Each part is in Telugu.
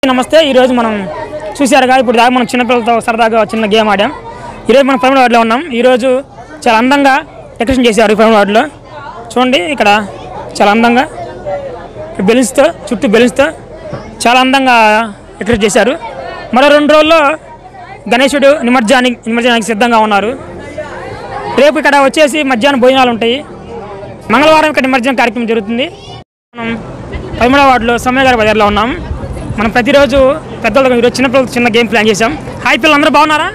నమస్తే ఈరోజు మనం చూశారుగా ఇప్పుడు దాకా మనం చిన్నపిల్లలతో సరదాగా చిన్న గేమ్ ఆడాం ఈరోజు మనం ఫైవ్ వార్డులో ఉన్నాం ఈరోజు చాలా అందంగా డెకరేషన్ చేశారు ఈ ఫైవ్ వార్డులో చూడండి ఇక్కడ చాలా అందంగా బెలూన్స్తో చుట్టూ బెలూన్స్తో చాలా అందంగా డెకరేట్ చేశారు మరో రెండు రోజుల్లో గణేశుడు నిమజ్జానికి నిమజ్జనానికి సిద్ధంగా ఉన్నారు రేపు ఇక్కడ వచ్చేసి మధ్యాహ్నం భోజనాలు ఉంటాయి మంగళవారం ఇక్కడ నిమజ్జనం కార్యక్రమం జరుగుతుంది మనం పదమూడవ వార్డులో సమయ గారి బజార్లో ఉన్నాం మనం ప్రతిరోజు పెద్దవాళ్ళకి ఈరోజు చిన్నపిల్లలకి చిన్న గేమ్ ప్లాన్ చేశాం హాయ్ పిల్లలు అందరూ బాగున్నారా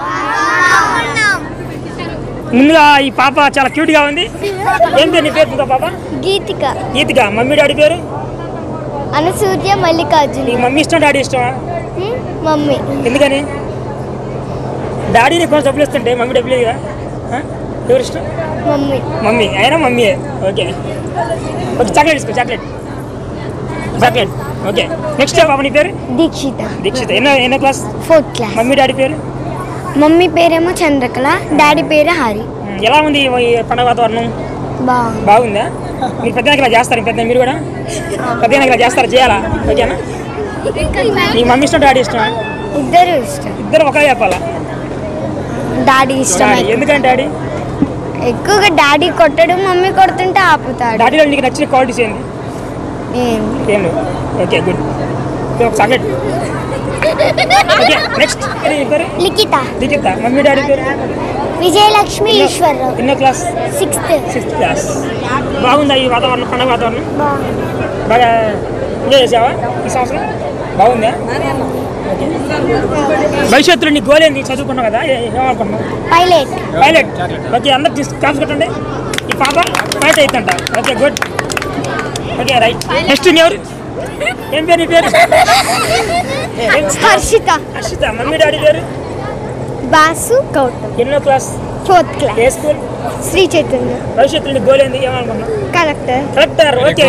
ముందుగా ఈ పాప చాలా క్యూట్గా ఉంది ఏం పేరు నీ పేరు ఇంకో పాప గీతిక గీతిక మమ్మీ డాడీ పేరు అనసూర్య మల్లికార్జున నీకు మమ్మీ ఇష్టం డాడీ ఇష్టమా హ్మ్? మమ్మీ ఎందుకని డాడీని కొంచెం డబ్బులు ఇస్తుంటే మమ్మీ డబ్బులు ఇదిగా ఎవరు ఇష్టం మమ్మీ మమ్మీ అయినా మమ్మీయే ఓకే ఓకే చాక్లెట్ తీసుకో చాక్లెట్ చాక్లెట్ ఓకే నెక్స్ట్ పాప నీ పేరు దీక్షిత దీక్షిత ఎన్నో ఎన్నో class fourth class mummy daddy పేరు మమ్మీ పేరేమో చంద్రకళ డాడీ పేరు హరి ఉమ్, ఎలా ఉంది ఈ పండగ వాతావరణం బాగుంది బాగుందా మీరు పెద్ద ఇలా చేస్తారు పెద్ద మీరు కూడా పెద్ద ఇలా చేస్తారా చేయాలా ఓకేనా నీ మమ్మీ ఇష్టం డాడీ ఇష్టం ఇద్దరు ఇష్టం ఇద్దరు ఒకరే చెప్పాలా డాడీ ఇష్టం డాడీ ఎందుకంటే డాడీ ఎక్కువగా డాడీ కొట్టడు మమ్మీ కొడుతుంటే ఆపుతాడు డాడీలో నీకు నచ్చిన క్వాలిటీస్ ఏంది ఏం ఏం లేవు ఓకే గుడ్ ఒక చాక్లెట్ ఓకే నెక్స్ట్ పేరు లిఖిత లిఖిత మమ్మీ డాడీ పేరు విజయలక్ష్మి ఈశ్వరరావు ఎన్నో క్లాస్ సిక్స్త్ సిక్స్త్ క్లాస్ బాగుందా ఈ వాతావరణం పండగ వాతావరణం బాగుంది బాగా ఎంజాయ్ చేసావా ఈ సంవత్సరం బాగుందా ఓకే. భవిష్యత్తులో నీ గోల్ ఏంది చదువుకున్నావు కదా ఏ- ఏమనుకుంటున్నావు పైలట్ పైలట్ ఓకే అందరికి తీసు కాల్స్ కొట్టండి ఈ పాప పైలట్ అవుతుంట okay good okay right next నీ ఎవరు ఏం పేరు నీ పేరు ఏం- హర్షిత హర్షిత మమ్మీ డాడీ పేరు బాసు గౌతమ్ ఎన్నో క్లాస్ ఫోర్త్ క్లాస్ ఏ స్కూల్ శ్రీ చైతన్య భవిష్యత్తులో నీ గోల్ ఏంది ఏమనుకున్నావు కలెక్టర్ కరెక్టర్ ఓకే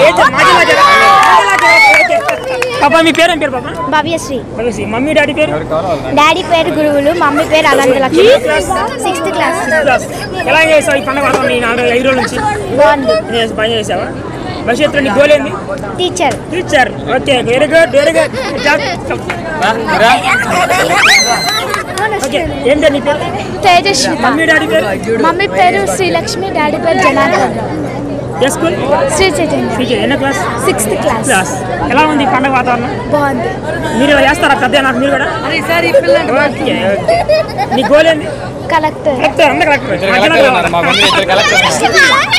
పాప మీ పేరు ఏం పేరు పాప భవ్యశ్రీ భవిష్య మమ్మీ డాడీ పేరు డాడీ పేరు గురువులు మమ్మీ పేరు Anantha Lakshmi sixth class class ఎలా చేసావు ఈ పండుగ వాతావరణం ఈ నాలుగు ఐదు రోజుల నుంచి బాగుంది నేను పని చేసావా భవిష్యత్తులో నీ గోల్ ఏంది teacher teacher okay very good very good okay ఏం పేరు నీ పేరు తేజస్వి మమ్మీ డాడీ పేరు మమ్మీ పేరు శ్రీలక్ష్మి డాడీ పేరు జనార్దన్ ఏ స్కూల్ శ్రీ చైతన్య టీచర్ ఎన్నో క్లాస్ సిక్స్త్ క్లాస్ క్లాస్ ఎలా ఉంది ఈ పండుగ వాతావరణం బాగుంది మీరు ఇలా చేస్తారా పెద్ద నాకు మీరు కూడా ఓకే ఓకే నీ గోల్ ఏంది కలెక్టర్ కరెక్టర్ అందరు కరెక్టర్ మా మంది ఇద్దరు కలెక్టర్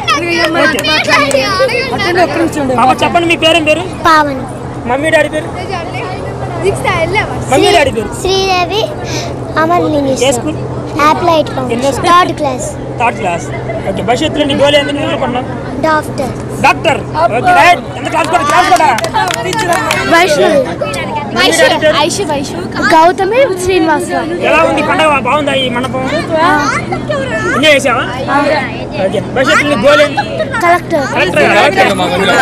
పాప చెప్పండి మీ పేరేం పేరు పావని మమ్మీ డాడీ పేరు మమ్మీ డాడీ పేరు శ్రీదేవి అమర్ ఏ స్కూల్ అప్లైడ్ ఎన్నో school? Third class third class okay భవిష్యత్తులో నీ గోల్ ఏంది నువ్వు అనుకున్నావు డాక్టర్ డాక్టర్ ఓకే రైట్ ఎంత క్లాస్ కూడా క్లాస్ కూడా వైష్ణవి మమ్మీ డాడీ పేరు ఐషు వైషు గౌతమి శ్రీనివాసరావు ఎలా ఉంది పండగ బాగుందా ఈ మండపం ఎంజాయ్ చేసావా ఓకే భవిష్యత్తులో నీ గోల్ ఏంది కలెక్టర్ కరెక్టర్ కలెక్టర్ మా మందిలో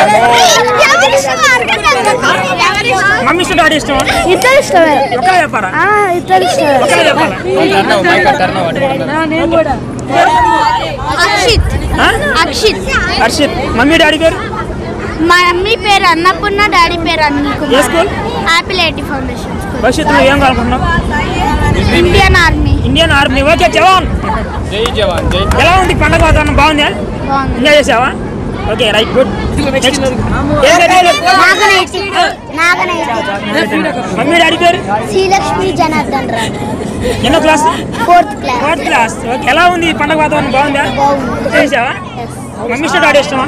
మమ్మీ ఇష్టం డాడీ ఇష్టం ఇద్దరు ఇష్టమే ఒకరే చెప్పారా ఆ, ఇద్దరు ఇష్టమే ఒకరే చెప్పాలా టర్న్ మైక్ టర్న్ అవ్వండి అక్షిత్ ఆ? అక్షిత్ హర్షిత్ మమ్మీ డాడీ పేరు మా మమ్మీ పేరు అన్నపూర్ణ డాడీ పేరు Anil A Kumar school apple IT foundation school భవిష్యత్తులో ఏం కావాలనుకుంటున్నావు Indian army Indian army okay జవాన్ జై జవాన్ జై ఎలా ఉంది పండగ వాతావరణం బాగుందా బాగుంది ఎంజాయ్ చేసావా ఓకే రైట్ గుడ్ నెక్స్ట్ నాగనైతి నాగనైతి మమ్మీ డాడీ పేరు శ్రీలక్ష్మి జనార్దన్ రావు ఎన్నో class fourth class fourth class okay ఎలా ఉంది ఈ పండగ వాతావరణం బాగుందా బాగుంది ఎంజాయ్ చేసావా మమ్మీ ఇష్టం డాడీ ఇష్టమా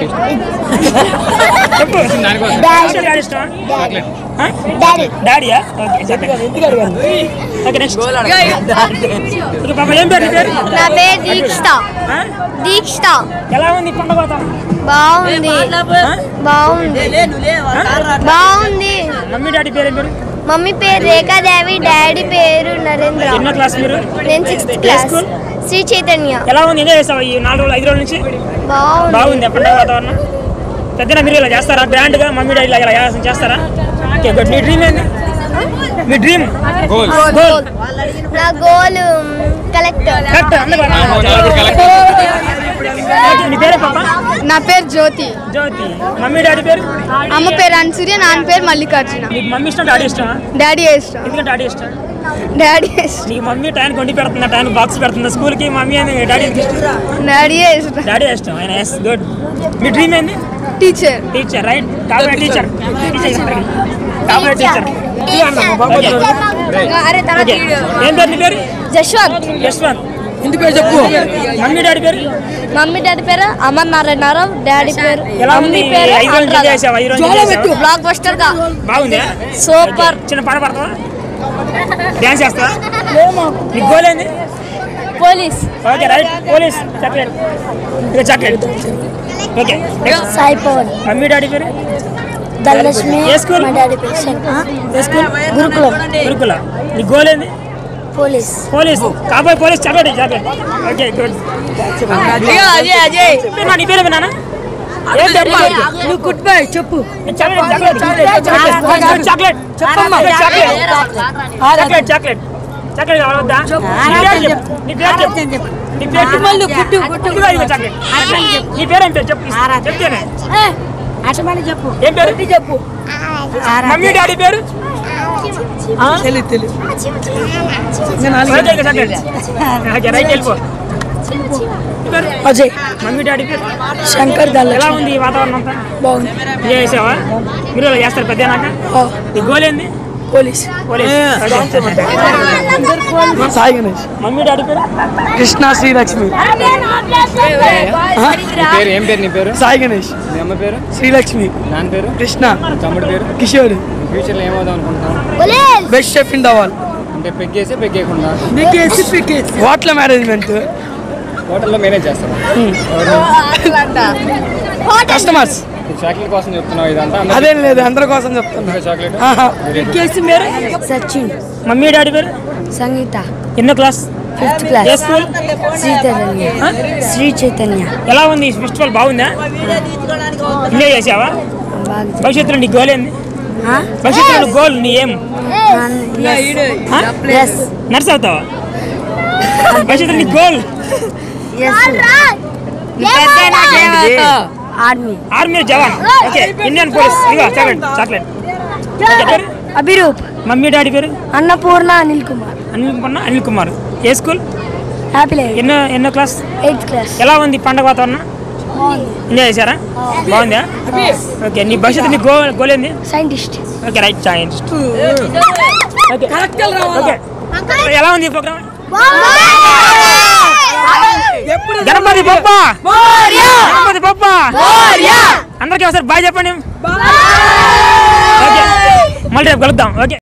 చెప్పు దానికోసం మమ్మీ ఇష్టం డాడీ ఇష్టమా డాడీ ఆ? డాడీ డాడీయా ఓకే చెప్పు ఓకే నెక్స్ట్ ఓకే పాప ఏం పేరు నీ పేరు నా పేరు దీక్షిత ఆ? దీక్షిత ఎలా ఉంది ఈ పండగ వాతావరణం బాగుంది ఆ? బాగుంది బాగుంది మమ్మీ డాడీ పేరు ఏం పేరు మమ్మీ పేరు రేఖాదేవి డాడీ పేరు నరేంద్ర ఎన్నో క్లాస్ మీరు నేను సిక్స్త్ ఏ క్లాస్ స్కూల్? శ్రీ చైతన్య ఎలా ఉంది ఎంజాయ్ చేసావా ఈ నాలుగు రోజులు ఐదు రోజుల నుంచి బాగుంది బాగుంది పండగ వాతావరణం పెద్దనా మీరు ఇలా చేస్తారా గ్రాండ్గా మమ్మీ డాడీ ఇలా ఇలా చేస్తారా ఓకే గుడ్ నీ డ్రీమ్ ఏంది మీ డ్రీమ్ గోల్ గోల్ నా గోల్ కలెక్టర్ కరెక్ట్ అందుకు నలుగురు కలెక్టర్ నీ పేరే పాప నా పేరు జ్యోతి జ్యోతి మమ్మీ డాడీ పేరు అమ్మ పేరు అన్సూర్య నాన్న పేరు మల్లికార్జున నీకు మమ్మీ ఇష్టం డాడీ ఇష్టం డాడీ ఇష్టం ఎందుకంటే డాడీ ఇష్టం డాడీ ఇష్టం నీకు మమ్మీ టైం కొండి పెడుతుందా టైం బాక్స్ పెడుతుందా స్కూల్కి మమ్మీ అని డాడీ ఎందుకు ఇష్టం డాడీ ఇష్టం డాడీ ఇష్టం ఆయన ఎస్ గుడ్ మీ డ్రీమ్ ఏంది టీచర్ టీచర్ రైట్ కాబోయే టీచర్ టీచర్ కాబోయే టీచర్ అరే ఓకే ఏం పేరు నీ పేరు జశ్వంత్ యశ్వంత్ ఇంటి పేరు చెప్పు మమ్మీ డాడీ పేరు మమ్మీ డాడీ పేరు అమర్ నారాయణరావు డాడీ పేరు ఎలా ఉంది ఐదు రోజులు ఎంజాయ్ చేసావా ఐదు రోజులు ఎంజాయ్ చేసావా బ్లాక్ బస్టర్ గా బాగుంది సూపర్ చిన్న పాట పడతావా డ్యాన్స్ చేస్తావా నీ గోల్ ఏంది police okay right police chocolate ఇక chocolate okay next Sai Pawan mummy daddy పేరు ధనలక్ష్మి ఏ స్కూల్? మా డాడీ పేరు శంకర్. ఏ స్కూల్ గురుకులం గురుకుల నీ గోల్ ఏంది పోలీస్ పోలీస్ కాబోయే police chocolate chocolate okay good నా నీ పేరు నాన్న ఏం పేరు నీ పేరు? నువ్వు గుడ్ బై చెప్పు చాక్లెట్ చాక్లెట్ చాక్లెట్ చాక్లెట్ చెప్పమ్మా. చాక్లెట్ చాక్లెట్ చాక్లెట్ చాక్లెట్ కావాలొద్దా నీ పేరు చెప్పు నీ పేరు చెప్పు నీ పేరు చెప్పు మళ్ళీ గుడ్డు గుడ్డు ఇదిగో ఇదిగో చాక్లెట్ నీ పేరు ఏం పేరు చెప్పు చెప్తేనే అటమని చెప్పు ఏం పేరు చెప్పు మమ్మీ డాడీ పేరు తెలియదు తెలియదు ఓకే ఇక చాక్లెట్ ఓకే రైట్ వెళ్ళిపో నీ పేరు? అజయ్ మమ్మీ డాడీ పేరు శంకర్ దల్ల ఎలా ఉంది ఈ వాతావరణం అంతా బాగుంది ఎంజాయ్ చేసావా మీరు ఇలా చేస్తారు పెద్దనాక నీ గోల్ ఏంది police police Sai Ganesh mummy daddy పేరు కృష్ణ శ్రీలక్ష్మి నీ పేరు ఏం పేరు నీ పేరు సాయి గణేష్ మీ అమ్మ పేరు శ్రీలక్ష్మి నాన్న పేరు కృష్ణ తమ్ముడు పేరు కిషోర్ ఫ్యూచర్లో ఏమవుదాం అనుకుంటున్నావు best chef in the world అంటే పెగ్గేసి పెగ్గేయకుండా హోటల్ మేనేజ్మెంట్ హోటల్లో మేనేజ్ చేస్తాను కస్టమర్స్ చాక్లెట్ కోసం చెప్తున్నావు ఇదంతా అదేం లేదు అందరి కోసం చెప్తున్నా చాక్లెట్ ఆహా. సచిన్ మమ్మీ డాడీ పేరు సంగీత ఎన్నో క్లాస్ ఫిఫ్త్ ఏ క్లాస్ స్కూల్ శ్రీ చైతన్య శ్రీ చైతన్య ఎలా ఉంది ఈ ఫెస్టివల్ బాగుందా ఎంజాయ్ చేసావా బాగా భవిష్యత్తులో నీ గోల్ ఏంది భవిష్యత్తులో గోల్ నీ ఏం ఎస్ నర్స్ అవుతావా భవిష్యత్తులో నీ goal army army jawan okay Indian police ఇదిగో చాక్లెట్ చాక్లెట్ ఓకే, పేరు? అభిరూప్ మమ్మీ డాడీ పేరు అన్నపూర్ణ అనిల్ కుమార్ అనిల్ కుమార్ అనిల్ కుమార్ ఏ స్కూల్ హ్యాపీ లైఫ్ ఎన్నో ఎన్నో క్లాస్ ఎయిత్ క్లాస్ ఎలా ఉంది పండగ వాతావరణం ఎంజాయ్ చేశారా బాగుందా ఓకే నీ భవిష్యత్తు నీ గోల్ గోల్ ఏంది scientist okay right scientist okay okay ఎలా ఉంది ఈ ప్రోగ్రామ్ గణపతి బొప్ప గణపతి బొప్ప అందరికీ ఒకసారి బాయ్ చెప్పండి ఓకే మళ్ళీ రేపు కలుద్దాం ఓకే